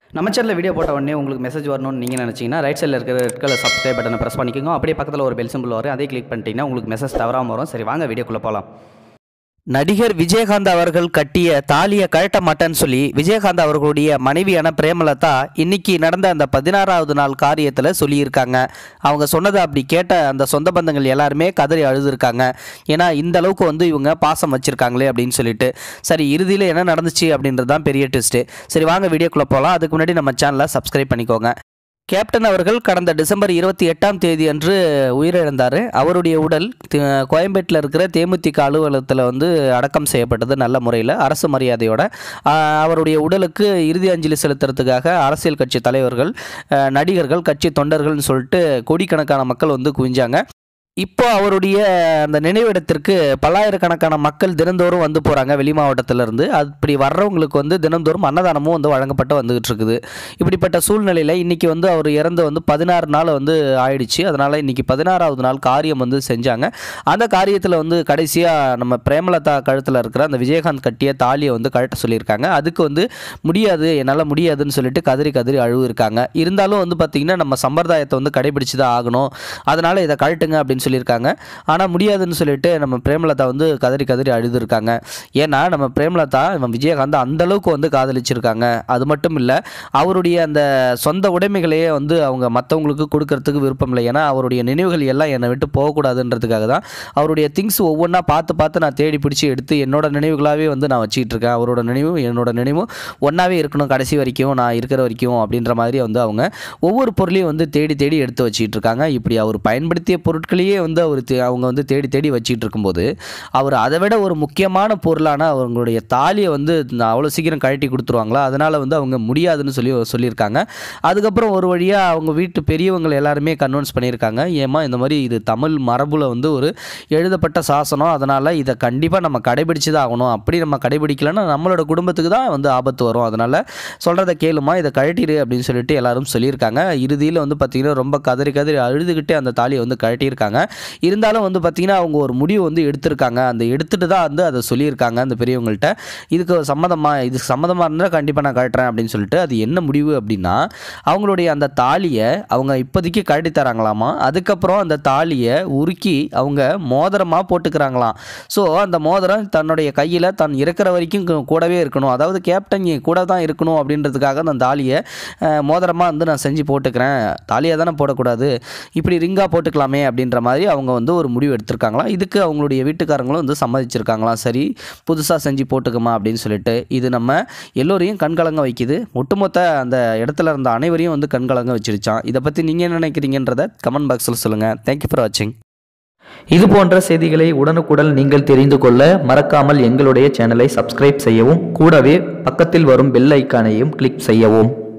நம்ம சேனலில் வீடியோ போட்ட உடனே உங்களுக்கு மெசேஜ் வரணும்னு நீங்கள் நினச்சிங்கன்னா ரைட் சைடில் இருக்கிற ரெட் கலர் சப்ஸ்கிரைப் பட்டனை ப்ரெஸ் பண்ணிக்கோங்க அப்படியே பக்கத்தில் ஒரு பெல் சிம்பிள் வரும் அதே கிளிக் பண்ணிட்டீங்கன்னா உங்களுக்கு மெசேஜ் தவறாமல் வரும் சரி வாங்க வீடியோக்குள்ளே போகலாம் நடிகர் விஜயகாந்த் அவர்கள் கட்டிய தாலியை கழட்ட மாட்டேன்னு சொல்லி விஜயகாந்த் அவர்களுடைய மனைவியான பிரேமலதா இன்னைக்கு நடந்த அந்த பதினாறாவது நாள் காரியத்தில் சொல்லியிருக்காங்க அவங்க சொன்னதை அப்படி கேட்ட அந்த சொந்த பந்தங்கள் எல்லாருமே கதறி அழுதுருக்காங்க ஏன்னா இந்த அளவுக்கு வந்து இவங்க பாசம் வச்சிருக்காங்களே அப்படின்னு சொல்லிட்டு சரி இறுதியில் என்ன நடந்துச்சு அப்படின்றது தான் பெரிய ட்விஸ்ட்டு சரி வாங்க வீடியோக்குள்ளே போகலாம் அதுக்கு முன்னாடி நம்ம சேனலை சப்ஸ்கிரைப் பண்ணிக்கோங்க கேப்டன் அவர்கள் கடந்த டிசம்பர் இருபத்தி எட்டாம் தேதி அன்று உயிரிழந்தார் அவருடைய உடல் தி- கோயம்பேட்டில் இருக்கிற தேமுதிக அலுவலகத்தில் வந்து அடக்கம் செய்யப்பட்டது நல்ல முறையில் அரசு மரியாதையோட ஆ, அவருடைய உடலுக்கு இறுதி அஞ்சலி செலுத்துறதுக்காக அரசியல் கட்சி தலைவர்கள் ஆ, நடிகர்கள் கட்சி தொண்டர்கள்னு சொல்லிட்டு கோடிக்கணக்கான மக்கள் வந்து குவிஞ்சாங்க இப்போ அவருடைய அந்த நினைவிடத்திற்கு பல்லாயிரக்கணக்கான மக்கள் தினந்தோறும் வந்து போகிறாங்க வெளி மாவட்டத்திலேருந்து அப்படி வர்றவங்களுக்கு வந்து தினந்தோறும் அன்னதானமும் வந்து வழங்கப்பட்டு வந்துகிட்டு இருக்குது இப்படிப்பட்ட சூழ்நிலையில் இன்றைக்கி வந்து அவர் இறந்து வந்து பதினாறு நாள் வந்து ஆயிடுச்சு அதனால் இன்றைக்கி பதினாறாவது நாள் காரியம் வந்து செஞ்சாங்க அந்த காரியத்தில் வந்து கடைசியாக நம்ம பிரேமலதா கழுத்தில் இருக்கிற அந்த விஜயகாந்த் கட்டிய தாலியை வந்து கழட்ட சொல்லியிருக்காங்க அதுக்கு வந்து முடியாது என்னால் முடியாதுன்னு சொல்லிட்டு கதறி கதறி அழுவு இருக்காங்க இருந்தாலும் வந்து பார்த்திங்கன்னா நம்ம சம்பிரதாயத்தை வந்து கடைபிடிச்சு தான் ஆகணும் அதனால் இதை கழட்டுங்க அப்படின்னு சொல்லியிருக்காங்க ஆனால் முடியாதுன்னு சொல்லிட்டு நம்ம பிரேமலதா வந்து கதறி கதறி அழுதுருக்காங்க ஏன்னா நம்ம பிரேமலதா இவன் விஜயகாந்த் அந்த அளவுக்கு வந்து காதலிச்சிருக்காங்க அது மட்டும் இல்லை அவருடைய அந்த சொந்த உடைமைகளையே வந்து அவங்க மற்றவங்களுக்கு கொடுக்கறதுக்கு விருப்பம் இல்லை ஏன்னா அவருடைய நினைவுகள் எல்லாம் என்னை விட்டு போகக்கூடாதுன்றதுக்காக தான் அவருடைய திங்ஸ் ஒவ்வொன்றா பார்த்து பார்த்து நான் தேடி பிடிச்சி எடுத்து என்னோட நினைவுகளாகவே வந்து நான் வச்சுக்கிட்டு இருக்கேன் அவரோட நினைவும் என்னோட நினைவும் ஒன்றாவே இருக்கணும் கடைசி வரைக்கும் நான் இருக்கிற வரைக்கும் அப்படின்ற மாதிரி வந்து அவங்க ஒவ்வொரு பொருளையும் வந்து தேடி தேடி எடுத்து வச்சுக்கிட்டு இருக்காங்க இப்படி அவர் பயன்படுத்திய பொருட்களையே வந்து அவர் தே- அவங்க வந்து தேடி தேடி வச்சுக்கிட்டு இருக்கும்போது அவர் அதை விட ஒரு முக்கியமான பொருளான அவங்களுடைய தாலியை வந்து அவ்வளோ சீக்கிரம் கழட்டி கொடுத்துருவாங்களா அதனால் வந்து அவங்க முடியாதுன்னு சொல்லி சொல்லியிருக்காங்க அதுக்கப்புறம் ஒரு வழியாக அவங்க வீட்டு பெரியவங்க எல்லாருமே கன்வின்ஸ் பண்ணியிருக்காங்க ஏமா இந்த மாதிரி இது தமிழ் மரபுல வந்து ஒரு எழுதப்பட்ட சாசனம் அதனால் இதை கண்டிப்பாக நம்ம கடைபிடிச்சு தான் ஆகணும் அப்படி நம்ம கடைபிடிக்கலன்னா நம்மளோட குடும்பத்துக்கு தான் வந்து ஆபத்து வரும் அதனால் சொல்கிறத கேளுமா இதை கழட்டிடு அப்படின்னு சொல்லிட்டு எல்லாரும் சொல்லியிருக்காங்க இறுதியில் வந்து பார்த்திங்கன்னா ரொம்ப கதறி கதறி அழுதுகிட்டே அந்த தாலியை வந்து கழட்டியிருக்காங்க இருந்தாலும் வந்து பார்த்திங்கன்னா அவங்க ஒரு முடிவு வந்து எடுத்திருக்காங்க அந்த எடுத்துட்டு தான் வந்து அதை சொல்லியிருக்காங்க அந்த பெரியவங்கள்ட்ட இதுக்கு சம்மதமாக இதுக்கு சம்மதமாக இருந்தால் கண்டிப்பாக நான் கழட்டுறேன் அப்படின்னு சொல்லிட்டு அது என்ன முடிவு அப்படின்னா அவங்களுடைய அந்த தாலியை அவங்க இப்போதைக்கு கழட்டி தராங்களாமா அதுக்கப்புறம் அந்த தாலியை உருக்கி அவங்க மோதிரமாக போட்டுக்கிறாங்களாம் ஸோ அந்த மோதிரம் தன்னுடைய கையில் தன் இருக்கிற வரைக்கும் கு- கூடவே இருக்கணும் அதாவது கேப்டன் இங்க கூட தான் இருக்கணும் அப்படின்றதுக்காக அந்த தாலியை மோதிரமாக வந்து நான் செஞ்சு போட்டுக்கிறேன் தாலியாக தானே போடக்கூடாது இப்படி ரிங்காக போட்டுக்கலாமே அப்படின்ற மாதிரி அவங்க வந்து ஒரு முடிவு எடுத்திருக்காங்களாம் இதுக்கு அவங்களுடைய வீட்டுக்காரங்களும் வந்து சம்மதிச்சிருக்காங்களாம் சரி புதுசாக செஞ்சு போட்டுக்குமா அப்படின்னு சொல்லிட்டு இது நம்ம எல்லோரையும் கண்கலங்க வைக்குது ஒட்டுமொத்த அந்த இடத்துல இருந்த அனைவரையும் வந்து கண்கலங்க வச்சிருச்சான் இதை பற்றி நீங்கள் என்ன நினைக்கிறீங்கன்றத கமெண்ட் பாக்ஸில் சொல்லுங்கள் தேங்க்யூ ஃபார் வாட்சிங் இது போன்ற செய்திகளை உடனுக்குடன் நீங்கள் தெரிந்து கொள்ள மறக்காமல் எங்களுடைய சேனலை சப்ஸ்கிரைப் செய்யவும் கூடவே பக்கத்தில் வரும் பெல் ஐக்கானையும் கிளிக் செய்யவும்